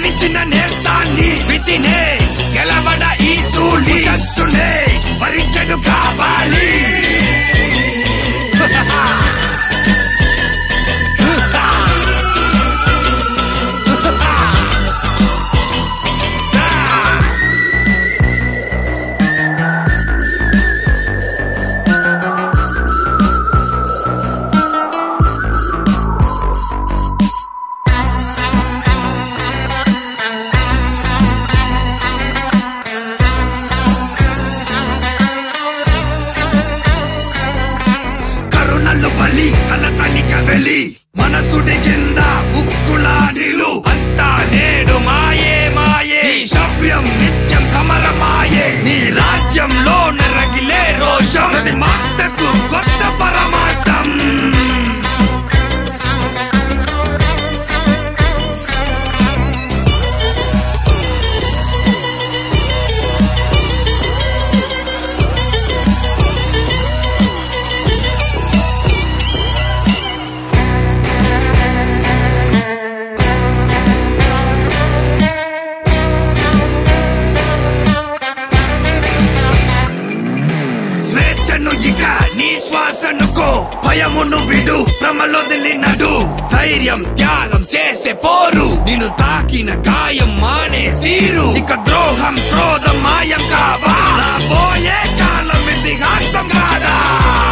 గణించిన నేస్తాన్ని వితినే గెలవడ ఈ సూళి శస్సునే భరించడు కావాలి కరుణలు బలి తన తలిక వెలి మనసుడి కింద ఉక్కులాడిలు అంతా నేడు మాయే మాయే నీ శవ్యం నిత్యం సమరమాయే నీ రాజ్యంలో నరగిలే రోషం ప్రతి మాటకు కొత్త పరమార్థం స్వేచ్ఛను ఇక నీ శ్వాసనుకో భయమును విడు భ్రమలొదిలి నడు ధైర్యం త్యాగం చేసే పోరు నిన్ను తాకిన గాయం మానే తీరు ఇక ద్రోహం క్రోధం మాయం కావా పోయే కాలం ఇతిహాసం కాదా